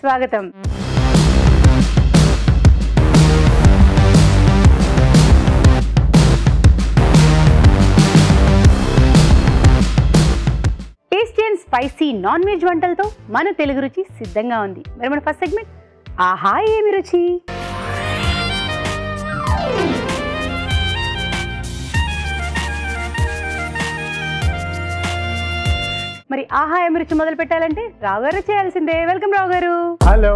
స్వాగతం tasty and spicy non veg వంటలతో మన తెలుగు రుచి సిద్ధంగా ఉంది మరి మన ఫస్ట్ సెగ్మెంట్ ఆహా ఏమి రుచి మరి ఆహా ఏమి రుచి మొదలు పెట్టాలంటే రావు గారు చేయాల్సిందే వెల్కమ్ రావు గారు హలో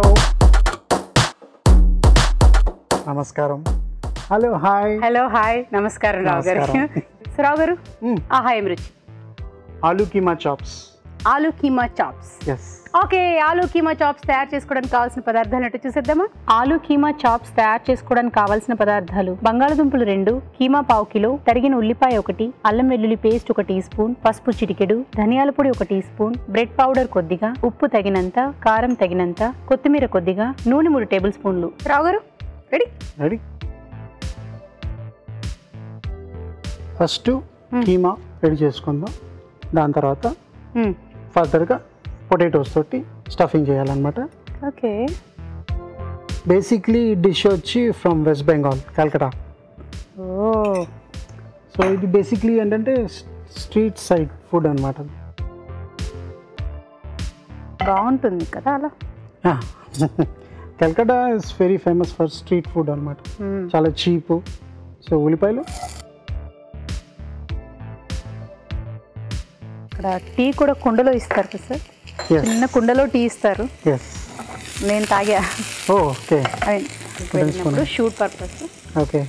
నమస్కారం హలో హాయ్ హలో హాయ్ నమస్కారం రావు గారు నమస్కారం. సో రావు గారు మ్మ్. ఆహా ఏమి రుచి ఆలూ కీమా చాప్స్ ఆలు కీమా చాప్స్ ఎస్ ఓకే ఆలు కీమా చాప్స్ తయారు చేసుకోవడానికి కావాల్సిన పదార్థాలు ఏంటో చూసేద్దామా ఆలు కీమా చాప్స్ తయారు చేసుకోవడానికి కావాల్సిన పదార్థాలు బంగాళదుంపలు రెండు కీమా పావు కిలో తరిగిన ఉల్లిపాయ ఒకటి అల్లం వెల్లుల్లి పేస్ట్ ఒక టీ స్పూన్ పసుపు చిటికెడు ధనియాల పొడి ఒక టీ స్పూన్ బ్రెడ్ పౌడర్ కొద్దిగా ఉప్పు తగినంత కారం తగినంత కొత్తిమీర కొద్దిగా నూనె మూడు టేబుల్ స్పూన్లు Rao garu ready ready first మ్మ్. కీమా రెడీ చేసుకుందాం దాని తర్వాత ఫర్దర్గా పొటాటోస్ తోటి స్టఫింగ్ చేయాలన్నమాట ఓకే బేసిక్లీ డిష్ వచ్చి from West Bengal Calcutta oh so ఇది బేసిక్లీ ఏంటంటే స్ట్రీట్ సైడ్ ఫుడ్ అనమాట బాగుంటుంది కదా అలా Calcutta is very famous for street food అనమాట మ్మ్. చాలా చీప్ సో ఉల్లిపాయలు ఇక్కడ టీ కూడా కుండలో ఇస్తారు కదా సార్ ఎస్ చిన్న కుండలో టీ ఇస్తారు ఎస్ నేను తాగా ఓ ఓకే ఐ మీన్ వెళ్ళినప్పుడు షూట్ పర్పస్ ఓకే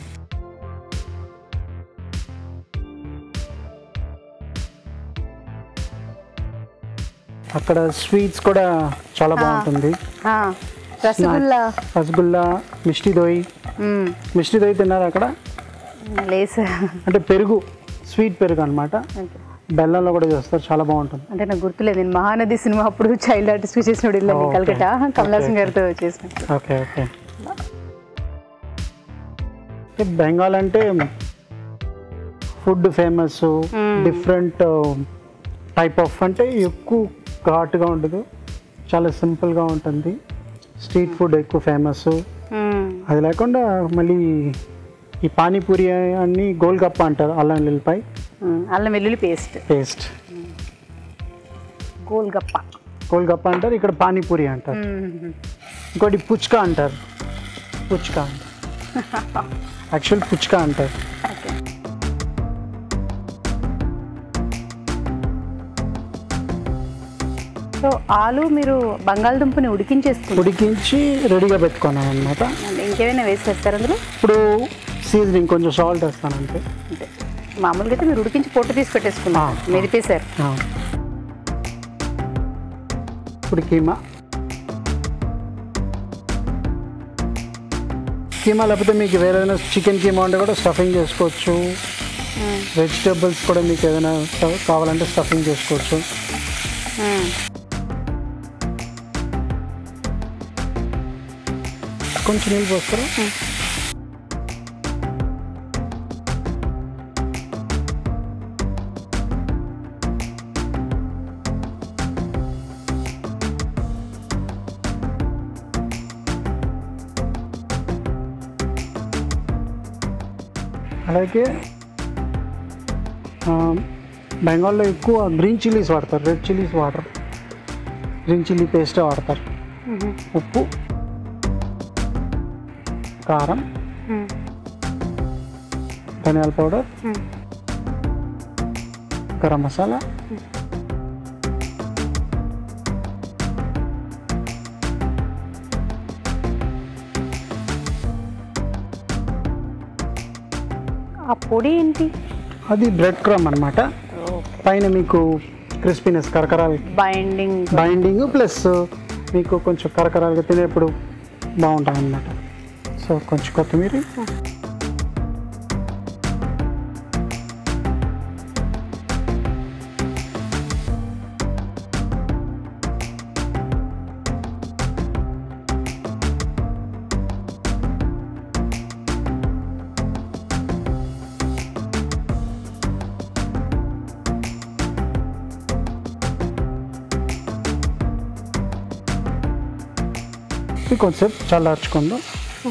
అక్కడ స్వీట్స్ కూడా చాలా బాగుంటుంది రసగుల్లా రసగుల్లా మిష్టి దోయ్ మ్మ్. మిష్టి దోయ్ తిన్నారు అక్కడ లేస్ అంటే పెరుగు స్వీట్ పెరుగు అనమాట బెల్లంలో కూడా చేస్తారు చాలా బాగుంటుంది అంటే నాకు గుర్తులేదు నేను మహానది సినిమా అప్పుడు చైల్డ్ ఆర్టిస్ట్ చేసినప్పుడు వెళ్ళాను Okay. కలకటా కమలాసన్ Okay, గారితో చేసినప్పుడు ఓకే ఓకే అంటే బెంగాల్ అంటే food famous Mm. Different type of అంటే ఎక్కువ ఘాటుగా ఉండదు చాలా సింపుల్గా ఉంటుంది స్ట్రీట్ ఫుడ్ ఎక్కువ ఫేమస్ మ్మ్. అది లేకుండా మళ్ళీ ఈ పానీపూరి అన్ని గోల్గప్ప అంటారు అల్లం వెల్లిపాయ మ్మ్. అల్లం వెల్లుల్లి పేస్ట్ పేస్ట్ గోల్గప్ప గోల్గప్ప అంటారు ఇక్కడ పానీపూరి అంటారు మ్మ్. ఇంకోటి పుచ్కా అంటారు పుచ్కా యాక్చువల్ పుచ్కా అంటారు ఓకే సో ఆలు మీరు బంగాళదుంపని ఉడికించేసుకుంటారు ఉడికించి రెడీగా పెట్టుకున్నాను అనమాట అంటే ఇంకేమైనా వేసేస్తారు అందులో ఇప్పుడు సీజనింగ్ కొంచెం సాల్ట్ వేస్తాను అంతే అంతే మామూలుగా అయితే మీరు ఉడికించి పొట్టు తీసి పెట్టేసుకున్నారు ఆ. మెదిపేశారు ఆ. ఇప్పుడు కీమా కీమా లేకపోతే మీకు వేరే ఏదైనా చికెన్ కీమా ఉంటే కూడా స్టఫింగ్ చేసుకోవచ్చు వెజిటేబుల్స్ కూడా మీకు ఏదైనా స్ట- కావాలంటే స్టఫింగ్ చేసుకోవచ్చు మ్మ్. కొంచెం నీళ్ళు పోస్తారు అలాగే ఆ, బెంగాల్లో ఎక్కువ గ్రీన్ చిల్లీస్ వాడతారు రెడ్ చిల్లీస్ వాడరు గ్రీన్ చిల్లీ పేస్ట్ వాడతారు మ్మ్. ఉప్పు కారం మ్మ్. ధనియాల పౌడర్ మ్మ్. గరం మసాలా ఆ పొడి ఏంటి అది బ్రెడ్ క్రమ్ అనమాట పైన మీకు క్రిస్పీనెస్ కరకరాలు బైండింగ్ బైండింగ్ ప్లస్ మీకు కొంచెం కరకరాలుగా తినేప్పుడు బాగుంటుంది అనమాట సో కొంచెం కొత్తిమీర ఇది కొంచెంసేపు చల్లార్చుకుందాం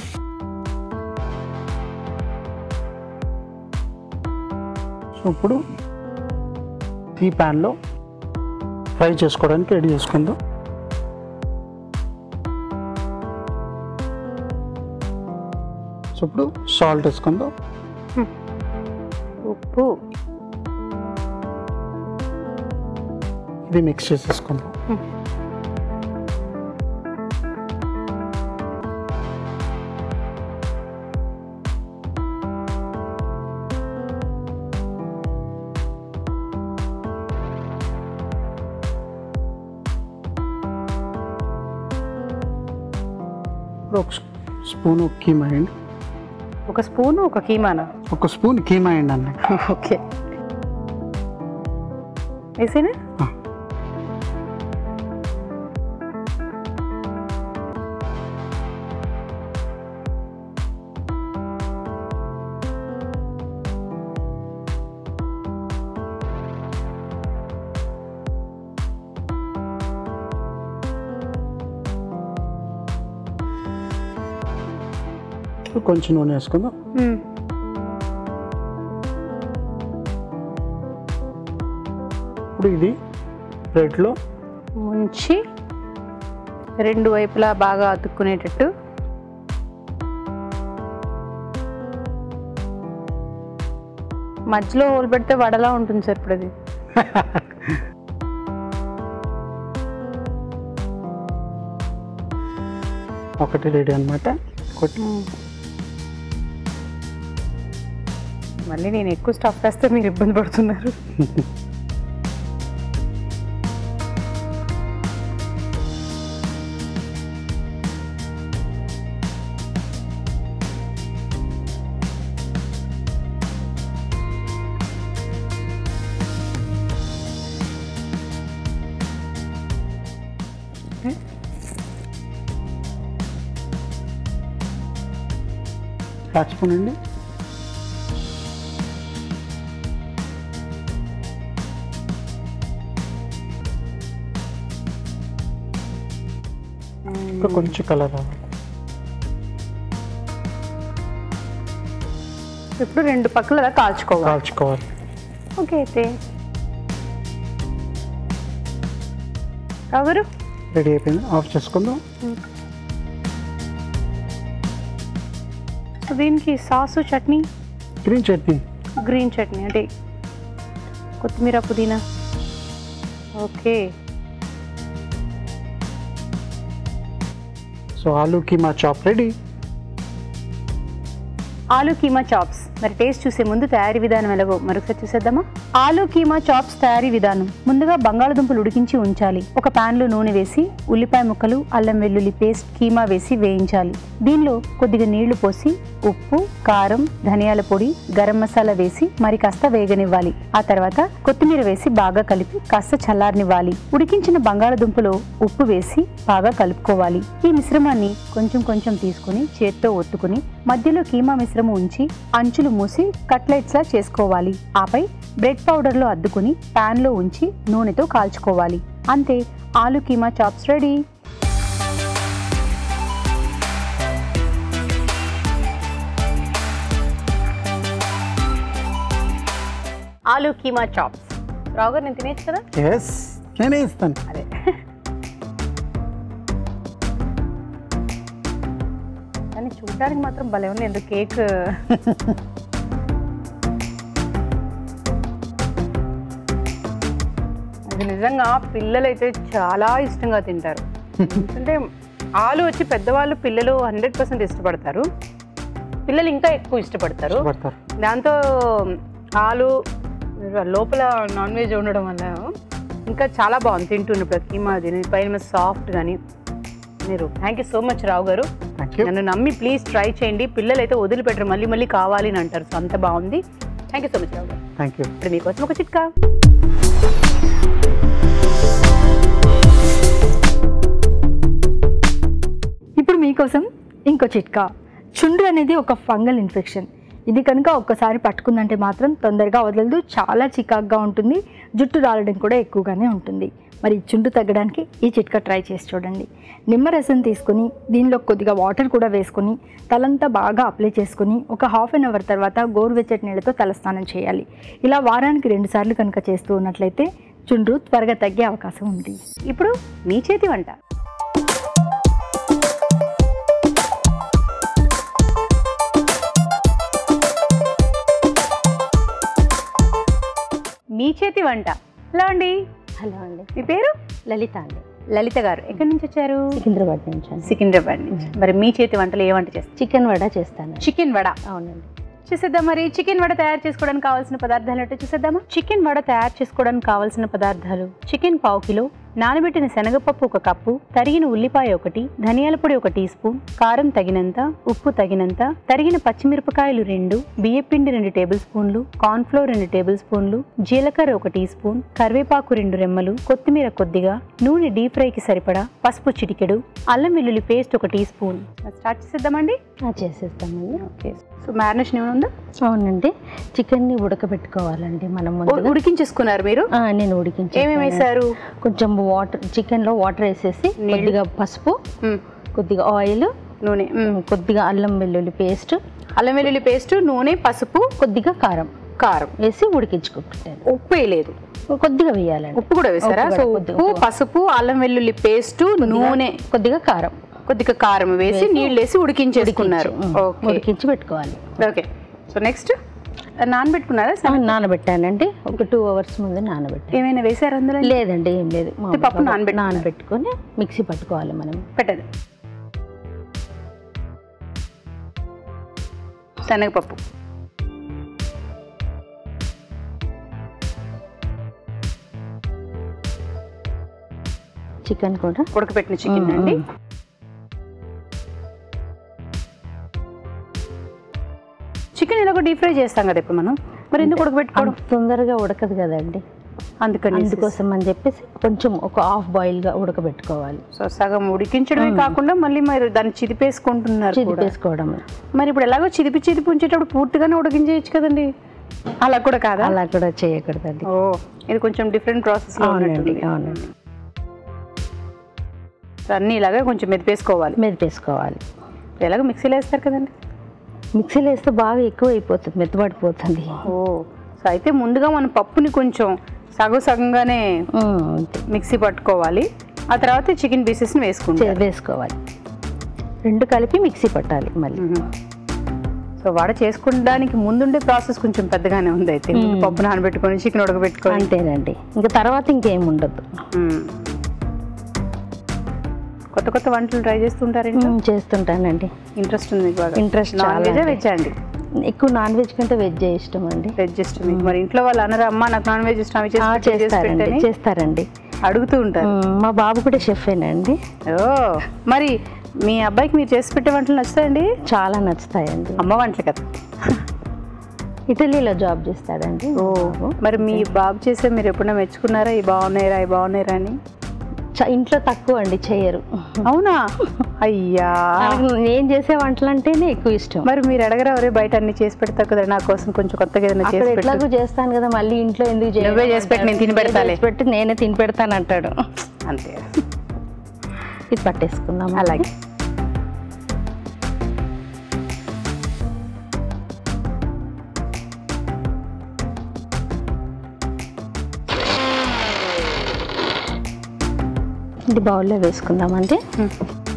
సో ఇప్పుడు ఈ ప్యాన్లో ఫ్రై చేసుకోవడానికి రెడీ చేసుకుందాం సో ఇప్పుడు సాల్ట్ వేసుకుందాం ఉప్పు ఇది మిక్స్ చేసేసుకుందాం ఇప్పుడు ఒక స్పూన్ కీమా వేయండి ఒక స్పూను ఒక కీమానా ఒక స్పూన్ కీమా వేయండి అన్న ఓకే వేసేనా ఆ. ఇప్పుడు కొంచెం నూనె వేసుకుందాం మ్మ్. ఇప్పుడు ఇది ప్లేట్లో ఉంచి రెండు వైపులా బాగా అతుక్కునేటట్టు మధ్యలో హోల్ పెడితే వడలా ఉంటుంది సార్ ఇప్పుడు అది ఒకటి రెడీ అనమాట ఒకటి మళ్ళీ నేను ఎక్కువ స్టఫ్ వేస్తే మీరు ఇబ్బంది పడుతున్నారు ఫ్లాట్ స్పూన్ అండి ఇంకా కొంచెం కలర్ రావాలి ఇప్పుడు రెండు పక్కల కాల్చుకోవాలి కాల్చుకోవాలి ఓకే అయితే ఎవరు రెడీ అయిపోయింది ఆఫ్ చేసుకుందాం సో దీనికి sauce chutney green chutney green chutney అంటే కొత్తిమీర పుదీనా okay so aloo keema chop ready aloo keema chops మరి టేస్ట్ చూసే ముందు తయారీ విధానం ఎలాగో మరొకసారి చూసేద్దామా ఆలు కీమా చాప్స్ తయారీ విధానం ముందుగా బంగాళదుంపలు ఉడికించి ఉంచాలి ఒక పాన్ లో నూనె వేసి ఉల్లిపాయ ముక్కలు అల్లం వెల్లుల్లి పేస్ట్ కీమా వేసి వేయించాలి దీనిలో కొద్దిగా నీళ్లు పోసి ఉప్పు కారం ధనియాల పొడి గరం మసాలా వేసి మరి కాస్త వేగనివ్వాలి ఆ తర్వాత కొత్తిమీర వేసి బాగా కలిపి కాస్త చల్లారనివ్వాలి ఉడికించిన బంగాళదుంపలో ఉప్పు వేసి బాగా కలుపుకోవాలి ఈ మిశ్రమాన్ని కొంచెం కొంచెం తీసుకుని చేత్తో ఒత్తుకుని మధ్యలో కీమా మిశ్రమం ఉంచి అంచులు మూసి కట్లెట్స్ లా చేసుకోవాలి ఆపై బ్రెడ్ పౌడర్ లో అద్దుకుని పాన్ లో ఉంచి నూనెతో కాల్చుకోవాలి అంతే ఆలు keema chops ready aloo keema chops రావు గారు నేను తినేచ్చు కదా ఎస్ నేనే ఇస్తాను అదే కానీ చూడడానికి మాత్రం భలే ఉంది ఎందుకు కేక్ అది నిజంగా పిల్లలు అయితే చాలా ఇష్టంగా తింటారు అంటే ఆలు వచ్చి పెద్దవాళ్ళు పిల్లలు హండ్రెడ్ పర్సెంట్ ఇష్టపడతారు పిల్లలు ఇంకా ఎక్కువ ఇష్టపడతారు పడతారు దాంతో ఆలు లోపల నాన్ వెజ్ ఉండడం వల్ల ఇంకా చాలా బాగుంది తింటున్నప్పుడు కీమా తిని పైన సాఫ్ట్ కానీ మీరు thank you so much Rao garu thank you నన్ను నమ్మి ప్లీజ్ ట్రై చేయండి పిల్లలు అయితే వదిలిపెట్టరు మళ్ళీ మళ్ళీ కావాలి అని అంటారు సో అంత బాగుంది thank you so much Rao garu thank you ఇప్పుడు మీకోసం ఒక చిట్కా ఇప్పుడు మీకోసం ఇంకో చిట్కా చుండ్రు అనేది ఒక ఫంగల్ ఇన్ఫెక్షన్ ఇది కనుక ఒక్కసారి పట్టుకుందంటే మాత్రం తొందరగా వదలదు చాలా చికాగ్గా ఉంటుంది జుట్టు రాలడం కూడా ఎక్కువగానే ఉంటుంది మరి చుండు తగ్గడానికి ఈ చిట్కా ట్రై చేసి చూడండి నిమ్మరసం తీసుకొని దీనిలో కొద్దిగా వాటర్ కూడా వేసుకొని తలంతా బాగా అప్లై చేసుకొని ఒక హాఫ్ అన్ అవర్ తర్వాత గోరువెచ్చటి నీళ్ళతో తలస్నానం చేయాలి ఇలా వారానికి రెండు సార్లు కనుక చేస్తూ ఉన్నట్లయితే చుండ్రు త్వరగా తగ్గే అవకాశం ఉంది ఇప్పుడు మీ చేతి వంట మీ చేతి వంట హలో అండి హలో అండి మీ పేరు లలిత అండి లలిత గారు ఎక్కడి నుంచి వచ్చారు సికింద్రాబాద్ నుంచి అండి సికింద్రాబాద్ నుంచి మరి మీ చేతి వంటలు ఏ వంట చేస్తారు చికెన్ వడ చేస్తాను చికెన్ వడ అవునండి చూసేద్దాం మరి చికెన్ వడ తయారు చేసుకోవడానికి కావాల్సిన పదార్థాలు ఏంటో చూసేద్దామా చికెన్ వడ తయారు చేసుకోవడానికి కావాల్సిన పదార్థాలు చికెన్ పావు కిలో నానబెట్టిన శనగపప్పు ఒక కప్పు తరిగిన ఉల్లిపాయ ఒకటి ధనియాల పొడి ఒక టీ స్పూన్ కారం తగినంత ఉప్పు తగినంత తరిగిన పచ్చిమిరపకాయలు రెండు బియ్యపిండి రెండు టేబుల్ స్పూన్లు కార్న్ఫ్లోర్ రెండు టేబుల్ స్పూన్లు జీలకర్ర ఒక టీ స్పూన్ కరివేపాకు రెండు రెమ్మలు కొత్తిమీర కొద్దిగా నూనె డీప్ ఫ్రైకి సరిపడా పసుపు చిటికెడు అల్లం వెల్లుల్లి పేస్ట్ ఒక టీ స్పూన్ స్టార్ట్ చేసేద్దామండి ఆ, చేసేస్తామండి ఓకే సో మ్యారినేషన్ ఏమైనా ఉందా అవునండి చికెన్ని ఉడకబెట్టుకోవాలండి మనం ముందుగా ఉడికించేసుకున్నారు మీరు ఆ, నేను ఉడికించి ఏమేమి వేశారు కొంచెం వాటర్ చికెన్లో వాటర్ వేసేసి నీళ్ళు. కొద్దిగా పసుపు మ్మ్. కొద్దిగా ఆయిల్ నూనె మ్మ్. కొద్దిగా అల్లం వెల్లుల్లి పేస్ట్ అల్లం వెల్లుల్లి పేస్ట్ నూనె పసుపు కొద్దిగా కారం కారం వేసి ఉడికించుకుంటాను ఉప్పు వేయలేదు కొద్దిగా వేయాలండి ఉప్పు కూడా వేసారా ఉప్పు సో కూడా కొద్దిగా, ఉప్పు ఉప్పు. పసుపు అల్లం వెల్లుల్లి పేస్ట్ నూనె కొద్దిగా కారం కొద్దిగా కారం వేసి నీళ్ళు వేసి ఉడికించేసుకున్నారు ఉమ్, ఓకే ఉడికించి పెట్టుకోవాలి ఓకే సో నెక్స్ట్ నానబెట్టుకున్నారా ఆ, నానబెట్టానండి ఒక టూ అవర్స్ ముందు నానబెట్టాను ఏమైనా వేసారు అందులో లేదండి ఏం లేదు మామూలుగా పప్పు నానబెట్టుకున్నారు. నానబెట్టుకొని మిక్సీ పట్టుకోవాలి మనం పెట్టదు శనగపప్పు చికెన్ కూడా ఉడకపెట్టిన చికెన్ అండి మ్మ్. చికెన్ ఎలాగో డీప్ ఫ్రై చేస్తాం కదా ఇప్పుడు మనం మరి ఎందుకు ఉడకబెట్టుకోవడం అంత తొందరగా ఉడకదు కదండి అందుకని అందుకోసం అని చెప్పేసి కొంచెం ఒక హాఫ్ బాయిల్ గా ఉడకబెట్టుకోవాలి సో సగం ఉడికించడమే కాకుండా మళ్ళీ మరి దాన్ని చిదిపేసుకుంటున్నారు కూడా చిదిపేసుకోవడం మరి ఇప్పుడు ఎలాగో చిదిపి చిదిపి ఉంచేటప్పుడు పూర్తిగానే ఉడికించేయచ్చు కదండి అలా కూడా కాదా అలా కూడా చేయకూడదండి ఓ ఇది కొంచెం డిఫరెంట్ ప్రాసెస్ లో అవునండి ఉన్నట్టుంది అవునండి సో అన్ని ఇలాగే కొంచెం మెదిపేసుకోవాలి మెదిపేసుకోవాలి ఎలాగో మిక్సీలో వేస్తారు కదండి మిక్సీలో వేస్తే బాగా ఎక్కువ అయిపోతుంది మెత్తబడిపోతుంది ఓ సో అయితే ముందుగా మనం పప్పుని కొంచెం సగం సగంగానే ఉమ్, అంతే. మిక్సీ పట్టుకోవాలి ఆ తర్వాత చికెన్ పీసెస్ని వేసుకుంటాం చే- వేసుకోవాలి రెండు కలిపి మిక్సీ పట్టాలి మళ్ళీ సో వడ చేసుకోవడానికి ముందుండే ప్రాసెస్ కొంచెం పెద్దగానే ఉంది అయితే ముందు మ్మ్. పప్పు నానబెట్టుకొని చికెన్ ఉడకబెట్టుకొని అంతేనండి ఇంకా తర్వాత ఇంకేం ఉండదు మ్మ్. కొత్త కొత్త వంటలు ట్రై చేస్తుంటారండి ఉమ్, చేస్తుంటానండి ఇంట్రెస్ట్ ఉంది మీకు బాగా Interest నాన్ చాలా వెజ్ అండి. వెజ్ అండి ఎక్కువ నాన్ వెజ్ కంటే వెజ్ ఇష్టం అండి వెజ్ ఇష్టం మీకు మరి ఇంట్లో వాళ్ళు అనరా అమ్మ నాకు నాన్ వెజ్ ఇష్టం అవి చేసి ఆ, పెట్టు, ఇవి చేసి చేస్తారండి పెట్టని చేస్తారండి అడుగుతూ ఉంటారు ఉమ్, మా బాబు కూడా షెఫేనండి ఓ మరి మీ అబ్బాయికి మీరు చేసి పెట్టే వంటలు నచ్చుతాయండి చాలా నచ్చుతాయండి అమ్మ వంటలు కదా ఇటలీలో జాబ్ చేస్తాడండి ఓ మా బాబు. మరి మీ బాబు చేసే మీరు ఎప్పుడైనా మెచ్చుకున్నారా ఈ బాగున్నాయిరా ఈ బాగున్నాయిరా అని చ- ఇంట్లో తక్కువ అండి చేయరు అవునా అయ్యా నాకు నేను చేసే వంటలు అంటేనే ఎక్కువ ఇష్టం మరి మీరు అడగరా ఎవరే బయట అన్ని చేసి పెడతావు కదా నా కోసం కొంచెం కొత్తగా ఏదైనా అక్కడ చేసి ఎట్లాగో పెట్టు చేస్తాను కదా మళ్ళీ ఇంట్లో ఎందుకు చేయను నువ్వే చేసి పెట్టు, నేను తిని అంటాడు. పెడతాలే. చేసి పెట్టి నేనే తిని పెడతాను అంటాడు అంతే ఇది పట్టేసుకుందాం అలాగే ఇది బౌల్లో వేసుకుందామండి మ్మ్.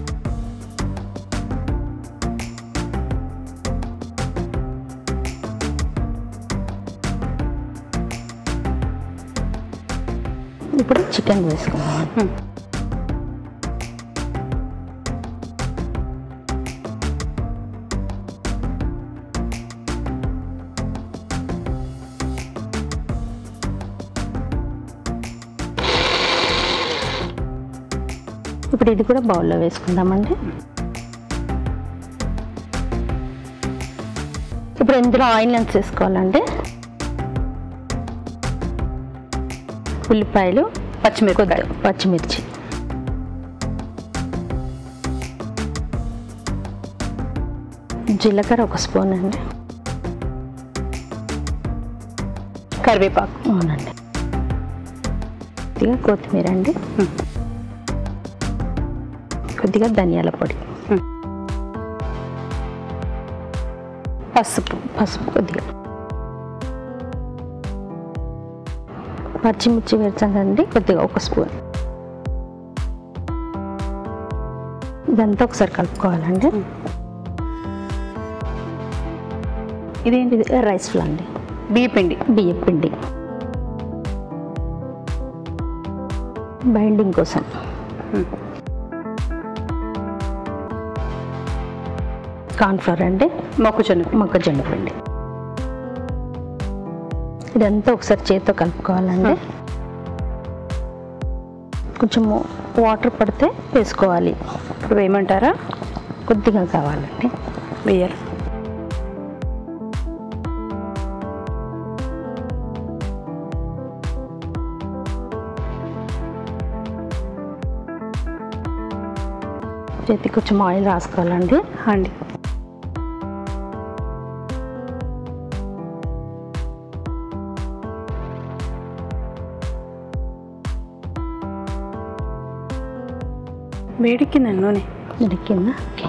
ఇప్పుడు చికెన్ వేసుకుందాం మ్మ్. ఇప్పుడు ఇది కూడా బౌల్లో వేసుకుందామండి ఇప్పుడు ఇందులో ఆయిల్ ఎంత వేసుకోవాలండి ఉల్లిపాయలు పచ్చిమిరపకాయ పచ్చిమిర్చి జీలకర్ర ఒక స్పూన్ అండి కరివేపాకు అవునండి కొద్దిగా కొత్తిమీర అండి Hmm. కొద్దిగా ధనియాల పొడి పసుపు పసుపు కొద్దిగా పచ్చిమిర్చి వేర్చాం కదండి కొద్దిగా ఒక స్పూన్ ఇదంతా ఒకసారి కలుపుకోవాలండి ఇదేంటి ఇది రైస్ ఫ్లా అండి బియ్య పిండి బియ్యం పిండి బైండింగ్ కోసం కార్న్ఫ్లవర్ అండి మొక్కజొన్న మొక్కజొన్న పిండి ఇదంతా ఒకసారి చేతితో కలుపుకోవాలండి కొంచెము వాటర్ పడితే వేసుకోవాలి ఇప్పుడు వేయమంటారా కొద్దిగా కావాలండి వేయాలి చేతికి కొంచెం ఆయిల్ రాసుకోవాలండి అండి వేడికిందండి నూనె ఇది కింద ఓకే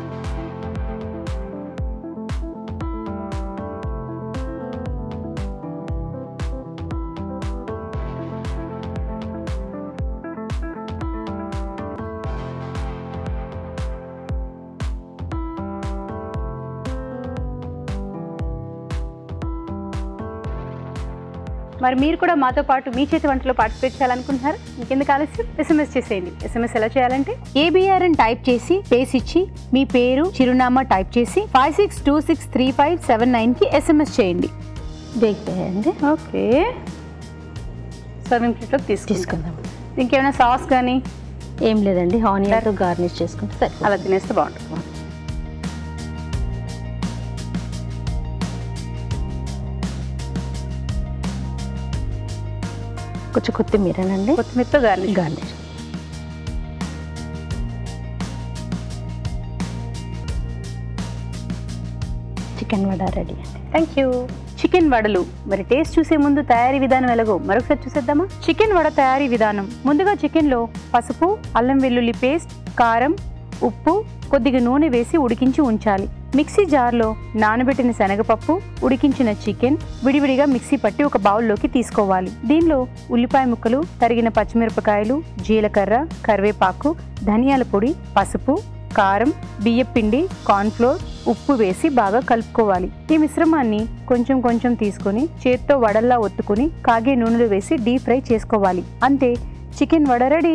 మరి మీరు కూడా మాతో పాటు మీ చేతి వంటలో పార్టిసిపేట్ చేయాలనుకుంటున్నారు ఇంకెందుకు ఆలస్యం ఎస్ఎంఎస్ చేసేయండి ఎస్ఎంఎస్ ఎలా చేయాలంటే ఏబిఆర్ అని టైప్ చేసి పేస్ ఇచ్చి మీ పేరు చిరునామా టైప్ చేసి five six two six three five seven నైన్కి ఎస్ఎంఎస్ చేయండి వేగిపోయాయండి ఓకే సర్వింగ్ ప్లేట్లోకి తీసుకుంటాం తీసుకుందాం ఇంకేమైనా సాస్ కానీ ఏం లేదండి ఆనియన్తో గార్నిష్ చేసుకుంటే సరిపోతుంది అలా తినేస్తే బాగుంటుంది కొంచెం కొత్తిమీరనండి కొత్తిమీరతో garnish garnish chicken vada ready అండి థ్యాంక్ యూ చికెన్ వడలు మరి టేస్ట్ చూసే ముందు తయారీ విధానం ఎలాగో మరొకసారి చూసేద్దామా చికెన్ వడ తయారీ విధానం ముందుగా చికెన్లో పసుపు అల్లం వెల్లుల్లి పేస్ట్ కారం ఉప్పు కొద్దిగా నూనె వేసి ఉడికించి ఉంచాలి మిక్సీ జార్లో నానబెట్టిన శనగపప్పు ఉడికించిన చికెన్ విడివిడిగా మిక్సీ పట్టి ఒక బౌల్లోకి తీసుకోవాలి దీనిలో ఉల్లిపాయ ముక్కలు తరిగిన పచ్చిమిరపకాయలు జీలకర్ర కరివేపాకు ధనియాల పొడి పసుపు కారం బియ్యపిండి కార్న్ఫ్లోర్ ఉప్పు వేసి బాగా కలుపుకోవాలి ఈ మిశ్రమాన్ని కొంచెం కొంచెం తీసుకొని చేత్తో వడల్లా ఒత్తుకుని కాగే నూనెలో వేసి డీప్ ఫ్రై చేసుకోవాలి అంతే చికెన్ వడ రెడీ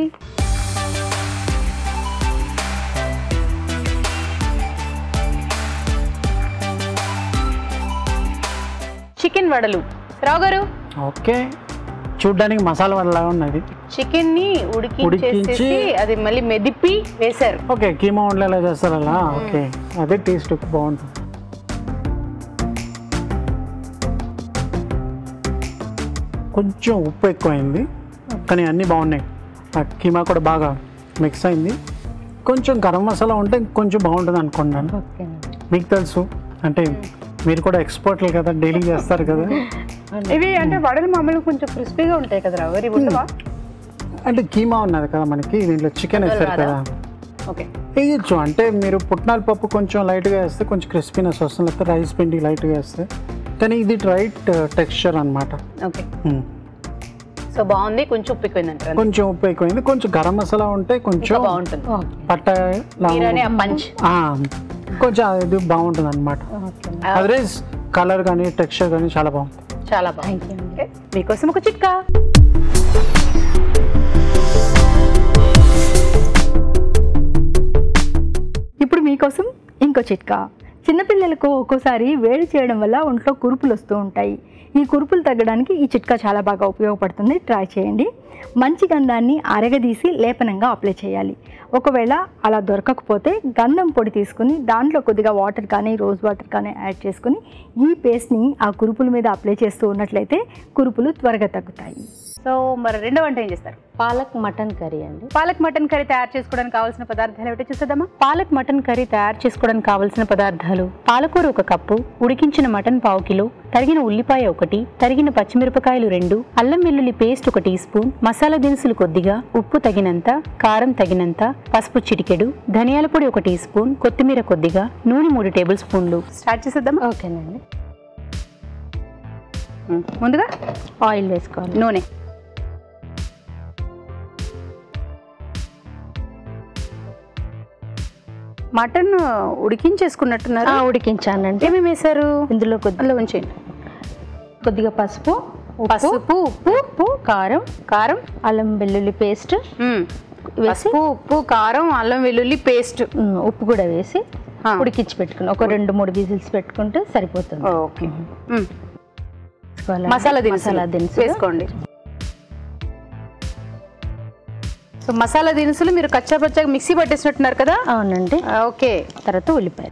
చికెన్ వడలు రావు గారు ఓకే చూడ్డానికి మసాలా వడలా ఉన్నది చికెన్ ని ఉడికించేసి ఉడికించి అది మళ్ళీ మెదిపి వేశారు ఓకే కీమా వండలేలా చేస్తారు అలా ఓకే అదే టేస్ట్ బాగుంటుంది కొంచెం ఉప్పు ఎక్కువైంది కానీ అన్నీ బాగున్నాయి ఆ కీమా కూడా బాగా మిక్స్ అయింది కొంచెం గరం మసాలా ఉంటే కొంచెం బాగుంటుంది అనుకున్నాను ఓకేనండి మీకు తెలుసు అంటే మీరు కూడా ఎక్స్పర్ట్లు కదా డైలీ చేస్తారు కదా ఇవి అంటే వడలు మామూలుగా కొంచెం క్రిస్పీగా ఉంటాయి కదా రావు గారు ఇవి ఉండవా అంటే కీమా ఉన్నది కదా మనకి దీంట్లో చికెన్ వేస్తారు కదా ఓకే వేయచ్చు అంటే మీరు పుట్నాల పప్పు కొంచెం లైట్గా వేస్తే కొంచెం క్రిస్పీనెస్ వస్తుంది లేకపోతే రైస్ పిండి లైట్గా వేస్తే కానీ ఇది రైట్ టెక్స్చర్ అనమాట ఓకే సో బాగుంది కొంచెం ఉప్పు ఎక్కువైందంటారు కొంచెం ఉప్పు ఎక్కువైంది కొంచెం గరం మసాలా ఉంటే కొంచెం ఇంకా బాగుంటుంది ఓకే పట్ట మీరనే ఆ పంచ్ ఆ, కొంచెం అది బాగుంటుంది అనమాట ఓకే అదర్వైజ్ కలర్ కానీ టెక్స్చర్ కానీ చాలా బాగుంటుంది చాలా బాగుంది థ్యాంక్ యూ అండి ఓకే మీకోసం ఒక చిట్కా ఇప్పుడు మీకోసం ఇంకో చిట్కా చిన్నపిల్లలకు ఒక్కోసారి వేడి చేయడం వల్ల ఒంట్లో కురుపులు వస్తూ ఉంటాయి ఈ కురుపులు తగ్గడానికి ఈ చిట్కా చాలా బాగా ఉపయోగపడుతుంది ట్రై చేయండి మంచి గంధాన్ని అరగదీసి లేపనంగా అప్లై చేయాలి ఒకవేళ అలా దొరకకపోతే గంధం పొడి తీసుకుని దాంట్లో కొద్దిగా వాటర్ కానీ రోజ్ వాటర్ కానీ యాడ్ చేసుకుని ఈ పేస్ట్ని ఆ కురుపుల మీద అప్లై చేస్తూ ఉన్నట్లయితే కురుపులు త్వరగా తగ్గుతాయి సో మరి రెండో వంట ఏం చేస్తారు పాలక్ మటన్ కర్రీ అండి పాలక్ మటన్ కర్రీ తయారు చేసుకోవడానికి కావాల్సిన పదార్థాలు ఏమిటో చూసేద్దామా పాలక్ మటన్ కర్రీ తయారు చేసుకోవడానికి కావాల్సిన పదార్థాలు పాలకూర ఒక కప్పు ఉడికించిన మటన్ పావు కిలో తరిగిన ఉల్లిపాయ ఒకటి తరిగిన పచ్చిమిరపకాయలు రెండు అల్లం వెల్లుల్లి పేస్ట్ ఒక టీ స్పూన్ మసాలా దినుసులు కొద్దిగా ఉప్పు తగినంత కారం తగినంత పసుపు చిటికెడు ధనియాల పొడి ఒక టీ స్పూన్ కొత్తిమీర కొద్దిగా నూనె మూడు టేబుల్ స్పూన్లు స్టార్ట్ చేసేద్దామా ఓకేనండి ఉమ్, ముందుగా ఆయిల్ వేసుకోవాలి నూనె మటన్ ఉడికించేసుకున్నట్టున్నారు ఆ, ఉడికించానండి ఏమేమి వేశారు ఇందులో కొద్ది అందులో ఉంచేయండి కొద్దిగా పసుపు ఉప్పు పసుపు ఉప్పు ఉప్పు కారం కారం అల్లం వెల్లుల్లి పేస్ట్ ఉమ్, వేసి పసుపు ఉప్పు కారం అల్లం వెల్లుల్లి పేస్ట్ ఉమ్, ఉప్పు కూడా వేసి ఆ. ఉడికించి పెట్టుకుని ఒక రెండు మూడు విజిల్స్ పెట్టుకుంటే సరిపోతుంది ఓకే ఉమ్, వేసుకోవాలి. మసాలా దినుసులు మసాలా దినుసు వేసుకోండి సో మసాలా దినుసులు మీరు కచ్చా పచ్చగా మిక్సీ పట్టేసినట్టున్నారు కదా అవునండి ఆ, ఓకే తర్వాత ఉల్లిపాయ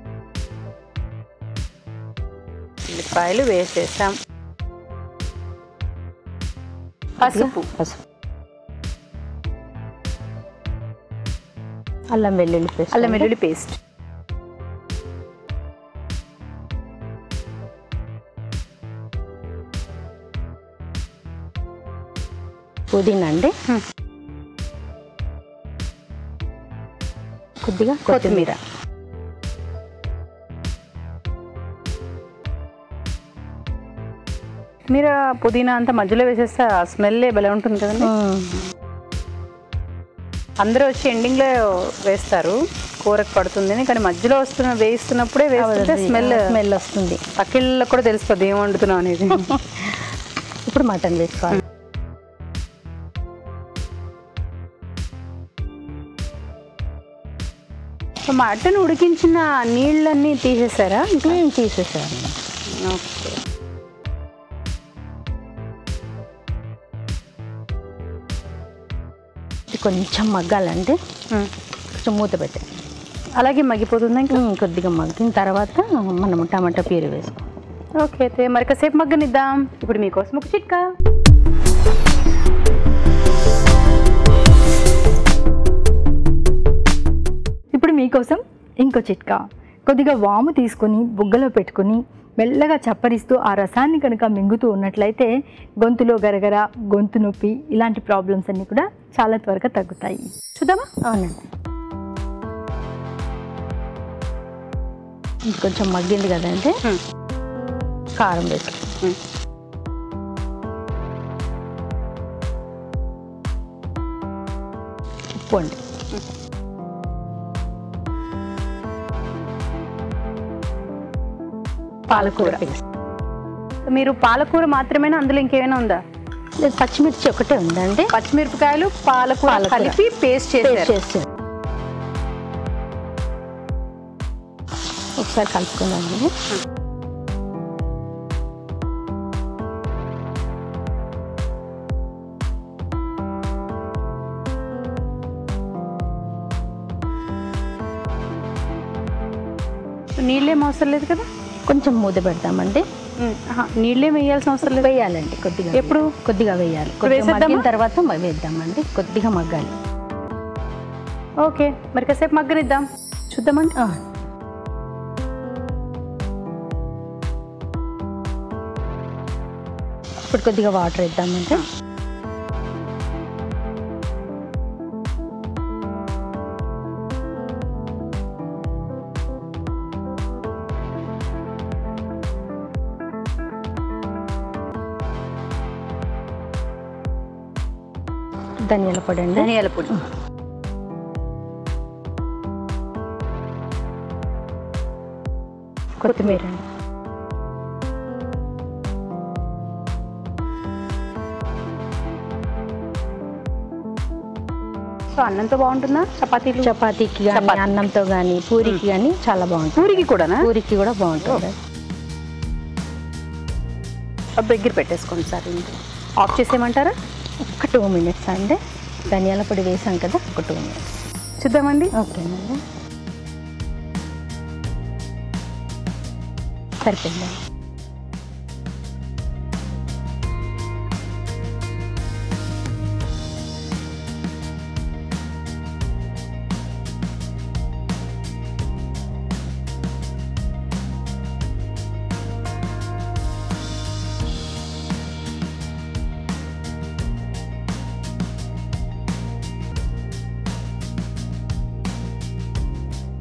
ఉల్లిపాయలు వేసేసాం పసుపు పసుపు అల్లం వెల్లుల్లి పేస్ట్ అల్లం వెల్లుల్లి పేస్ట్ పుదీనా అండి హ్మ్. కొద్దిగా కొత్తిమీర మీరు ఆ పుదీనా అంతా మధ్యలో వేసేస్తే ఆ స్మెల్ భలే ఉంటుంది కదండి ఉమ్, అందరూ వచ్చి ఎండింగ్ లో వేస్తారు కూరకు పడుతుంది కానీ మధ్యలో వస్తున్న వేయిస్తున్నప్పుడే వేస్తుంటే స్మెల్ స్మెల్ వస్తుంది పక్కిళ్ళకి కూడా తెలిసిపోద్ది ఏం వండుతున్నాం అనేది ఇప్పుడు మటన్ వేసుకోవాలి సో మటన్ ఉడికించిన నీళ్ళన్నీ తీసేసారా ఉమ్, తీసేసాను ఓకే ఇది కొంచెం మగ్గాలండి కొంచెం మూత పెట్టి అలాగే మగ్గిపోతుందా ఇంకా ఉమ్, కొద్దిగా మగ్గిన తర్వాత మనం టమాటా ప్యూరీ వేసుకోవాలి ఓకే అయితే మరి కాసేపు మగ్గనిద్దాం ఇప్పుడు మీకోసం ఒక చిట్కా ఇప్పుడు మీకోసం ఇంకో చిట్కా కొద్దిగా వాము తీసుకొని బుగ్గలో పెట్టుకొని మెల్లగా చప్పరిస్తూ ఆ రసాన్ని కనుక మింగుతూ ఉన్నట్లయితే గొంతులో గరగర గొంతు నొప్పి ఇలాంటి ప్రాబ్లమ్స్ అన్నీ కూడా చాలా త్వరగా తగ్గుతాయి చూద్దామా అవునండి ఇది కొంచెం మగ్గింది కదండి హ్మ్. కారం వేసుకో హ్మ్. ఉప్పు అండి పాలకూర పేస్ట్ మీరు పాలకూర మాత్రమేనా అందులో ఇంకేమైనా ఉందా లేదు పచ్చిమిర్చి ఒకటే ఉందండి పచ్చిమిరపకాయలు పాలకూర పాలకూర. కలిపి పేస్ట్ పేస్ట్ చేశారు చేసి ఒకసారి కలుపుకుందామండి నీళ్ళేం అవసరం లేదు కదా కొంచెం మూత పెడతామండి ఆహా, నీళ్ళేం వేయాల్సిన అవసరం లేదు వేయాలండి కొద్దిగా ఎప్పుడు? కొద్దిగా వేయాలి ఇప్పుడు కొద్దిగా వేసేద్దామా? మగ్గిన తర్వాత మ- వేద్దామండి కొద్దిగా మగ్గాలి ఓకే మరి కాసేపు మగ్గనిద్దాం చూద్దామండి ఆ, ఇప్పుడు కొద్దిగా వాటర్ వేద్దామండి ధనియాల పొడి అండి ధనియాల పొడి కొత్తిమీర అండి సో అన్నంతో బాగుంటుందా చపాతీలు చపాతీకి కానీ చపాతీ. అన్నంతో కానీ పూరికి కానీ చాలా బాగుంటుంది పూరికి కూడానా పూరికి కూడా బాగుంటుంది దగ్గర పెట్టేసుకోండి సార్ ఇంట్లో ఆఫ్ చేసేయమంటారా ఒక టూ మినిట్స్ అండి ధనియాల పొడి వేసాం కదా ఒక టూ మినిట్స్ చూద్దామండి ఓకేనండి సరిపోయిందండి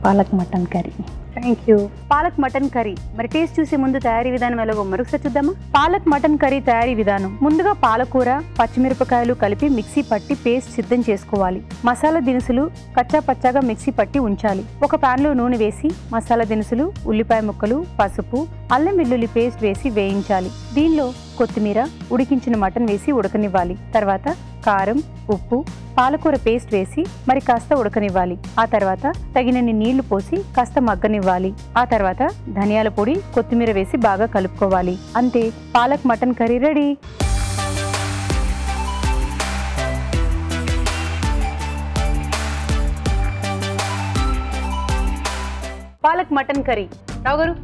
palak mutton curry thank you palak mutton curry మరి టేస్ట్ చూసే ముందు తయారీ విధానం ఎలాగో మరొకసారి చూద్దామా పాలక్ మటన్ కర్రీ తయారీ విధానం ముందుగా పాలకూర పచ్చిమిరపకాయలు కలిపి మిక్సీ పట్టి పేస్ట్ సిద్ధం చేసుకోవాలి మసాలా దినుసులు కచ్చా పచ్చాగా మిక్సీ పట్టి ఉంచాలి ఒక పాన్ లో నూనె వేసి మసాలా దినుసులు ఉల్లిపాయ ముక్కలు పసుపు అల్లం వెల్లుల్లి పేస్ట్ వేసి వేయించాలి దీనిలో కొత్తిమీర ఉడికించిన మటన్ వేసి ఉడకనివ్వాలి తర్వాత కారం ఉప్పు పాలకూర పేస్ట్ వేసి మరి కాస్త ఉడకనివ్వాలి ఆ తర్వాత తగినన్ని నీళ్లు పోసి కాస్త మగ్గనివ్వాలి ఆ తర్వాత ధనియాల పొడి కొత్తిమీర వేసి బాగా కలుపుకోవాలి అంతే palak mutton curry ready palak mutton curry Rao garu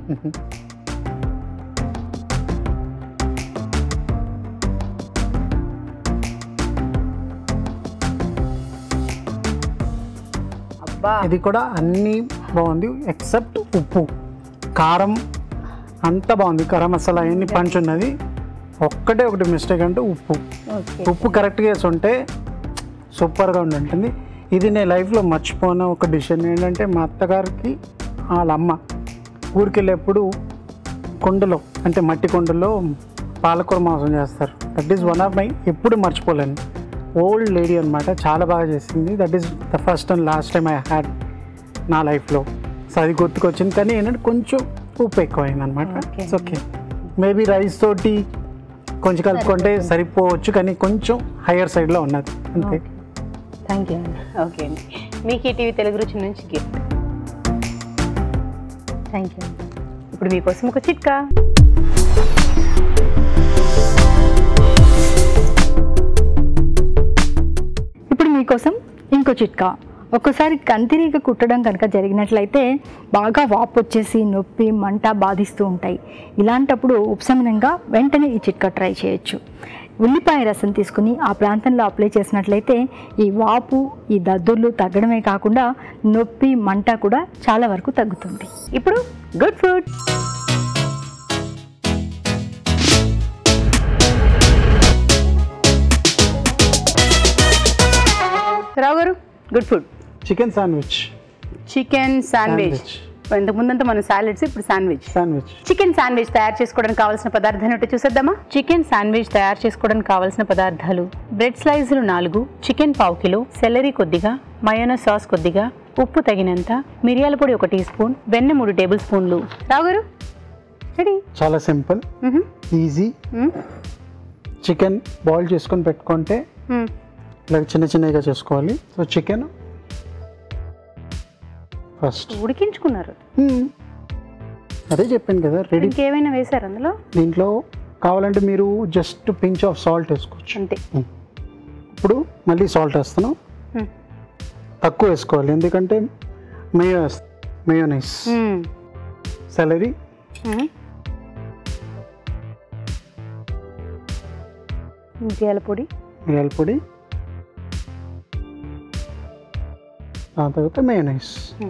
అబ్బా ఇది కూడా అన్నీ బాగుంది ఎక్సెప్ట్ ఉప్పు కారం అంతా బాగుంది గరం మసాలా అన్ని పంచ్ ఉన్నది ఒక్కటే ఒకటి మిస్టేక్ అంటే ఉప్పు ఓకే ఉప్పు కరెక్ట్గా వేసి ఉంటే సూపర్గా ఉండి ఉంటుంది ఇది నేను లైఫ్లో మర్చిపోయిన ఒక డిసిషన్ ఏంటంటే మా అత్తగారికి వాళ్ళ అమ్మ ఊరికి వెళ్ళేప్పుడు కుండలో అంటే మట్టి కుండలో పాలకూర మాంసం చేస్తారు that is one of my ఎప్పుడు మర్చిపోలేను ఓల్డ్ లేడీ అనమాట చాలా బాగా చేసింది that is the first and last time I had నా లైఫ్లో సో అది గుర్తుకొచ్చింది కానీ ఏంటంటే కొంచెం ఉప్పు ఎక్కువైంది అనమాట Okay. It's okay maybe rice తోటి కొంచెం కలుపుకుంటే సరిపోవచ్చు కానీ కొంచెం హయ్యర్ సైడ్లో ఉన్నది అంతే థ్యాంక్ యూ అండి ఓకే అండి మీకు ఈ టీవీ తెలుగు రుచి నుంచి గిఫ్ట్ థ్యాంక్ యూ అండి ఇప్పుడు మీకోసం ఒక చిట్కా ఇప్పుడు మీకోసం ఇంకో చిట్కా ఒక్కసారి కంతిరీగ కుట్టడం కనుక జరిగినట్లయితే బాగా వాపు వచ్చేసి నొప్పి మంట బాధిస్తూ ఉంటాయి ఇలాంటప్పుడు ఉపశమనంగా వెంటనే ఈ చిట్కా ట్రై చేయొచ్చు ఉల్లిపాయ రసం తీసుకుని ఆ ప్రాంతంలో అప్లై చేసినట్లయితే ఈ వాపు ఈ దద్దుర్లు తగ్గడమే కాకుండా నొప్పి మంట కూడా చాలా వరకు తగ్గుతుంది ఇప్పుడు good food Rao garu good food chicken sandwich chicken sandwich Sandwich. ఇంతకు ముందంతా మన సాలెడ్స్ ఇప్పుడు శాండ్విచ్ శాండ్విచ్ చికెన్ శాండ్విచ్ తయారు చేసుకోవడానికి కావాల్సిన పదార్థాలు ఏంటో చూసేద్దామా చికెన్ శాండ్విచ్ తయారు చేసుకోవడానికి కావాల్సిన పదార్థాలు బ్రెడ్ స్లైసులు నాలుగు చికెన్ పావు కిలో సెలరీ కొద్దిగా మయోనో సాస్ కొద్దిగా ఉప్పు తగినంత మిరియాల పొడి ఒక టీ స్పూన్ వెన్న మూడు టేబుల్ స్పూన్లు రావు గారు రెడీ చాలా సింపుల్ ఈజీ చికెన్ బాయిల్ చేసుకొని పెట్టుకుంటే ఇలా చిన్న చిన్నగా చేసుకోవాలి సో చికెన్ ఫస్ట్ ఉడికించుకున్నారు అదే చెప్పాను కదా రెడీ ఇంకేమైనా వేశారు అందులో దీంట్లో కావాలంటే మీరు జస్ట్ పించ్ ఆఫ్ సాల్ట్ వేసుకోవచ్చు అంతే ఇప్పుడు మళ్ళీ సాల్ట్ వేస్తాను Hmm. తక్కువ వేసుకోవాలి ఎందుకంటే మేయో మేయోనైస్ మ్మ్. సెలరీ మ్మ్. మిరియాల పొడి మిరియాల పొడి దాని తర్వాత మేయోనైస్ Hmm.